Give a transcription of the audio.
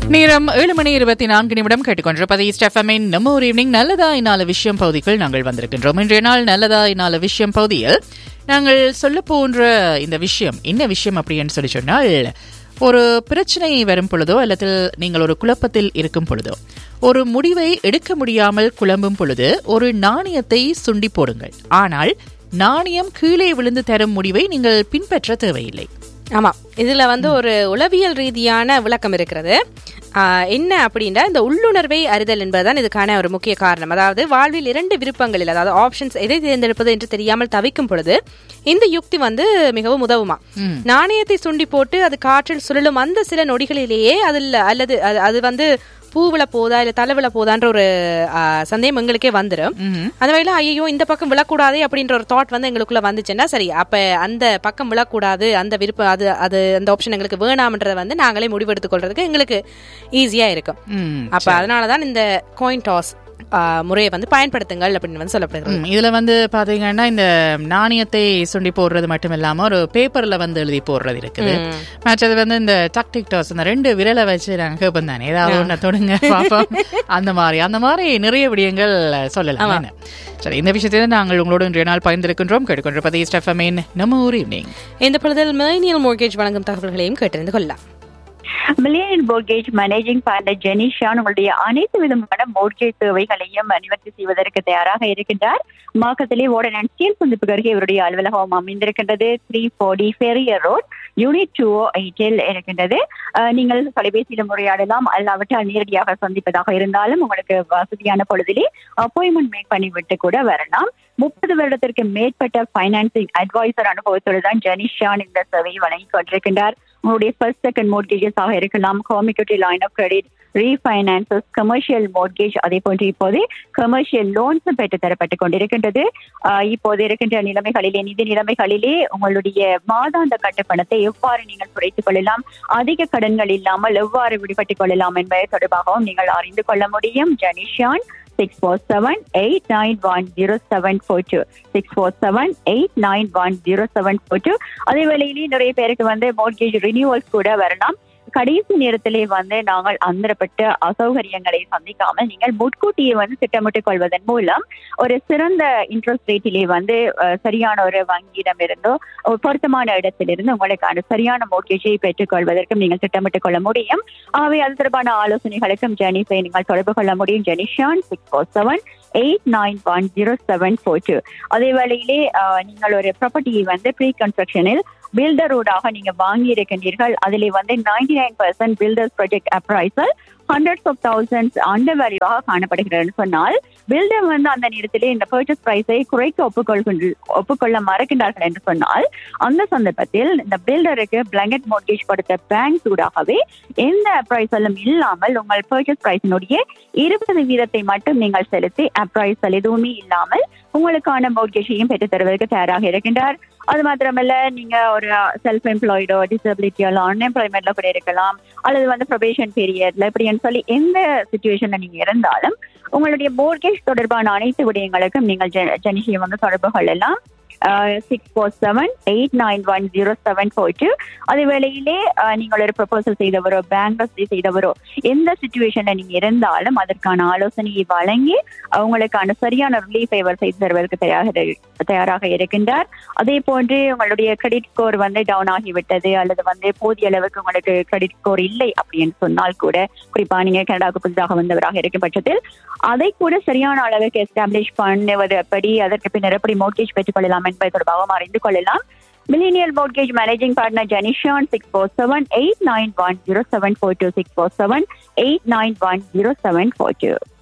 நேரம் ஏழு மணி இருபத்தி நான்கு நிமிடம் கேட்டுக்கொண்டிருப்பது ஸ்டெஃபமின் நம்ம ஒரு ஈவினிங் நல்லதா இந்நாள விஷயம் பகுதிக்குள் நாங்கள் வந்திருக்கின்றோம் இன்றைய நாள் நல்லதா இந்நாள விஷயம் பகுதியில் நாங்கள் சொல்ல போன்ற இந்த விஷயம் என்ன விஷயம் அப்படின்னு சொல்லி சொன்னால் ஒரு பிரச்சனை வரும் பொழுதோ அல்லது நீங்கள் ஒரு குழப்பத்தில் இருக்கும் பொழுதோ ஒரு முடிவை எடுக்க முடியாமல் குழம்பும் பொழுது ஒரு நாணயத்தை சுண்டி போடுங்கள் ஆனால் நாணயம் கீழே விழுந்து தரும் முடிவை நீங்கள் பின்பற்ற தேவையில்லை ஆமா இதுல வந்து ஒரு உளவியல் ரீதியான விளக்கம் இருக்கிறது ஆஹ் என்ன அப்படின்னா இந்த உள்ளுணர்வை அறிதல் என்பதுதான் இதுக்கான ஒரு முக்கிய காரணம் அதாவது வாழ்வில் இரண்டு விருப்பங்களில் அதாவது ஆப்ஷன்ஸ் எதை தேர்ந்தெடுப்பது என்று தெரியாமல் தவிக்கும் பொழுது இந்த யுக்தி வந்து மிகவும் உதவுமா நாணயத்தை சுண்டி போட்டு அது காற்றில் சுழலும் அந்த சில நொடிகளிலேயே அதில் அல்லது அது- அது வந்து பூவில போதா இல்ல தலைவில போதான்ற ஒரு ஆஹ், சந்தேகம் எங்களுக்கே வந்துடும் அந்த வகையில ஐயோ இந்த பக்கம் விழக்கூடாதே அப்படின்ற ஒரு தாட் வந்து எங்களுக்குள்ள வந்துச்சுன்னா சரி அப்ப அந்த பக்கம் விழக்கூடாது அந்த விருப்பம் அது அது அந்த ஆப்ஷன் எங்களுக்கு வேணாம்ன்றதை வந்து நாங்களே முடிவெடுத்துக் கொள்றதுக்கு எங்களுக்கு ஈஸியா இருக்கும் ம், அப்ப அதனாலதான் இந்த காயின் டாஸ் முறையை வந்து பயன்படுத்துங்கள் அப்படின்னு வந்து சொல்லப்படுகிறது ம், இதுல வந்து பாத்தீங்கன்னா இந்த நாணயத்தை சுண்டி போடுறது மட்டும் இல்லாம ஒரு பேப்பர்ல வந்து எழுதி போடுறது இருக்குது மற்றது வந்து இந்த டாக்டிக் டாஸ் இந்த ரெண்டு விரலை வச்சு நாங்க கேட்போம் தானே ஏதாவது ஒண்ணு தொடுங்க பாப்போம் அந்த மாதிரி அந்த மாதிரி நிறைய விடயங்கள் சொல்லலாம் என்ன? சரி இந்த விஷயத்தை தான் நாங்கள் உங்களோடு இன்றைய நாள் பகிர்ந்திருக்கின்றோம் கேட்டுக்கொண்டிருப்பது ஸ்டெஃபமேன் நம்ம ஊர் ஈவினிங் இந்த பொழுதில் மில்லினியல் மோர்கேஜ் வழங்கும் தகவல்களையும் கேட்டறிந்து கொள்ளலாம் million mortgage managing partner Jenishan உங்களுடைய அனைத்து விதமான மோர்கேஜ் தேவைகளையும் நிவர்த்தி செய்வதற்கு தயாராக இருக்கின்றார் மாக்கத்திலே ஓடன் அண்ட் ஸ்டீல் சந்திப்புக்கு அருகே இவருடைய அலுவலகம் அமைந்திருக்கின்றது three forty Ferrier road unit two எயிட்டில் இருக்கின்றது அஹ், நீங்கள் தொலைபேசியில் முறையாடலாம் அல்லாவிட்டால் நேரடியாக சந்திப்பதாக இருந்தாலும் உங்களுக்கு வசதியான பொழுதிலே அப்பாயின்மெண்ட் மேக் பண்ணிவிட்டு கூட வரலாம் முப்பது வருடத்திற்கு மேற்பட்ட பைனான்சிங் அட்வைசர் அனுபவத்தோடு தான் ஜெனிஷான் இந்த சேவையை வழங்கிக் கொண்டிருக்கின்றார் உங்களுடைய ஃபர்ஸ்ட் செகண்ட் மோர்கேஜஸ் ஆக இருக்கலாம் home equity line of credit refinances commercial mortgage அதே போன்று இப்போது கமர்ஷியல் லோன்ஸ் பெற்று தரப்பட்டுக் கொண்டிருக்கின்றது ஆஹ் இப்போது இருக்கின்ற நிலைமைகளிலே நிதி நிலைமைகளிலே உங்களுடைய மாதாந்த கட்டுப்பணத்தை எவ்வாறு நீங்கள் குறைத்துக் கொள்ளலாம் அதிக கடன்கள் இல்லாமல் எவ்வாறு விடுபட்டுக் கொள்ளலாம் என்பது தொடர்பாகவும் நீங்கள் அறிந்து கொள்ள முடியும் Janishan six four seven eight nine one zero seven four two six four seven eight nine one zero seven four two அதே வேளையிலேயே நிறைய பேருக்கு வந்து மோர்கேஜ் ரினியூவல்ஸ் கூட வரலாம் கடைசி நேரத்திலே வந்து நாங்கள் அந்தரப்பட்ட அசௌகரியங்களை சந்திக்காமல் நீங்கள் முன்கூட்டியே வந்து திட்டமிட்டுக் கொள்வதன் மூலம் ஒரு சிறந்த இன்ட்ரெஸ்ட் ரேட்டிலே வந்து அஹ், சரியான ஒரு வங்கியிடம் இருந்தோ ஒரு பொருத்தமான இடத்திலிருந்து உங்களுக்கான சரியான மோர்கேஜை பெற்றுக் கொள்வதற்கும் நீங்கள் திட்டமிட்டுக் கொள்ள முடியும் ஆகவே அது தொடர்பான ஆலோசனைகளுக்கும் ஜெனிஸை நீங்கள் தொடர்பு கொள்ள முடியும் Jenishan six four seven eight nine one zero seven four two அதே வேளையிலே அஹ், நீங்கள் ஒரு ப்ராப்பர்ட்டியை வந்து ப்ரீ கன்ஸ்ட்ரக்ஷனில் பில்டரோடாக நீங்க வாங்கி இருக்கின்றீர்கள் அதிலே வந்து ninety nine percent builders project appraisal hundreds of thousands under வேல்யூவாக காணப்படுகிறதுன்னு சொன்னால் பில்டர் வந்து அந்த நேரத்திலே இந்த பர்ச்சேஸ் பிரைஸை குறைக்க ஒப்புக்கொள்கின்ற ஒப்புக்கொள்ள மறக்கின்றார்கள் என்று சொன்னால் அந்த சந்தர்ப்பத்தில் இந்த பில்டருக்கு பிளாங்கெட் மோர்கேஜ் கொடுத்த பேங்க் ஊடாகவே எந்த அப்ரைசலும் இல்லாமல் உங்கள் பர்ச்சேஸ் பிரைஸினுடைய இருபது வீதத்தை மட்டும் நீங்கள் செலுத்தி அப்ரைசல் எதுவுமே இல்லாமல் உங்களுக்கான மோர்கேஜையும் பெற்றுத் தருவதற்கு தயாராக இருக்கின்றார் அது மாத்திரமல்ல நீங்க ஒரு செல்ஃப் எம்ப்ளாய்டோ டிசபிலிட்டியோ அன்எம்ப்ளாய்மெண்ட்ல கூட இருக்கலாம் அல்லது வந்து ப்ரொபேஷன் பீரியட்ல இப்படின்னு சொல்லி எந்த சுச்சுவேஷன்ல நீங்க இருந்தாலும் உங்களுடைய மோர்கேஜ் தொடர்பான அனைத்து விடயங்களுக்கும் நீங்கள் ஜெனிஷியை வந்து தொடர்பு கொள்ளலாம் six four seven eight nine one zero seven four two அதே வேளையிலே அஹ், நீங்கள் ஒரு ப்ரொபோசல் செய்தவரோ பேங்க் செய்தவரோ எந்த சுச்சுவேஷன்ல நீங்க இருந்தாலும் அதற்கான ஆலோசனையை வழங்கி அவங்களுக்கான சரியான ரிலீஃப் ஃபேவர் செய்து தருவதற்கு தயாராக இரு- தயாராக இருக்கின்றார் அதே போன்று உங்களுடைய கிரெடிட் ஸ்கோர் வந்து டவுன் ஆகிவிட்டது அல்லது வந்து போதிய அளவுக்கு உங்களுக்கு கிரெடிட் ஸ்கோர் இல்லை அப்படின்னு சொன்னால் கூட குறிப்பா நீங்க கனடாவுக்கு புதிதாக வந்தவராக இருக்கும் பட்சத்தில் அதை கூட சரியான அளவுக்கு எஸ்டாப்ளிஷ் பண்ணுவது எப்படி அதற்கு பின்னர் எப்படி மோர்கேஜ் பெற்றுக் கொள்ளலாம் என்பது தொடர்பாகவும் அறிந்து கொள்ளலாம் millennial mortgage managing partner Jenishan six four seven eight nine one zero seven four two six four seven eight nine one zero seven four two